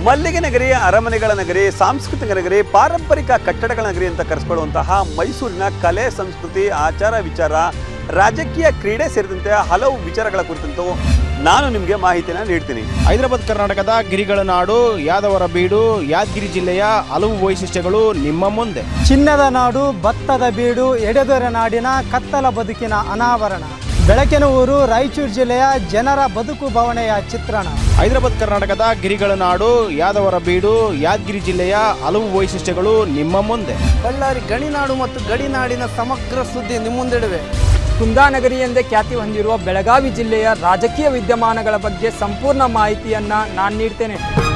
ಮಲ್ಲಿಗೆ ನಗರಿ ಅರಮನೆಗಳ ನಗರಿ ಸಾಂಸ್ಕೃತಿಕ ನಗರಿ ಪಾರಂಪರಿಕ ಕಟ್ಟಡಗಳ ನಗರಿ ಅಂತ ಕರೆಸ್ಕೊಳ್ಳುವಂತಹ ಮೈಸೂರಿನ ಕಲೆ ಸಂಸ್ಕೃತಿ ಆಚಾರ ವಿಚಾರ ರಾಜಕೀಯ ಕ್ರೀಡೆ ಸೇರಿದಂತೆ ಹಲವು ವಿಚಾರಗಳ ಕುರಿತಂತೂ ನಾನು ನಿಮಗೆ ಮಾಹಿತಿಯನ್ನು ನೀಡ್ತೀನಿ ಹೈದರಾಬಾದ್ ಕರ್ನಾಟಕದ ಗಿರಿಗಳ ನಾಡು ಯಾದವರ ಬೀಡು ಯಾದಗಿರಿ ಜಿಲ್ಲೆಯ ಹಲವು ವೈಶಿಷ್ಟ್ಯಗಳು ನಿಮ್ಮ ಮುಂದೆ ಚಿನ್ನದ ನಾಡು ಭತ್ತದ ಬೀಡು ಎಡೆದೊರೆ ನಾಡಿನ ಕತ್ತಲ ಬದುಕಿನ ಅನಾವರಣ ಬೆಳಕಿನ ಊರು ರಾಯಚೂರು ಜಿಲ್ಲೆಯ ಜನರ ಬದುಕು ಬವಣೆಯ ಚಿತ್ರಣ ಹೈದರಾಬಾದ್ ಕರ್ನಾಟಕದ ಗಿರಿಗಳ ನಾಡು ಯಾದವರ ಬೀಡು ಯಾದಗಿರಿ ಜಿಲ್ಲೆಯ ಹಲವು ವೈಶಿಷ್ಟ್ಯಗಳು ನಿಮ್ಮ ಮುಂದೆ ಬಳ್ಳಾರಿ ಗಣಿನಾಡು ಮತ್ತು ಗಡಿನಾಡಿನ ಸಮಗ್ರ ಸುದ್ದಿ ನಿಮ್ಮ ಮುಂದಿಡುವೆ ಕುಂದಾನಗರಿ ಎಂದೇ ಖ್ಯಾತಿ ಹೊಂದಿರುವ ಬೆಳಗಾವಿ ಜಿಲ್ಲೆಯ ರಾಜಕೀಯ ವಿದ್ಯಮಾನಗಳ ಬಗ್ಗೆ ಸಂಪೂರ್ಣ ಮಾಹಿತಿಯನ್ನ ನಾನು ನೀಡ್ತೇನೆ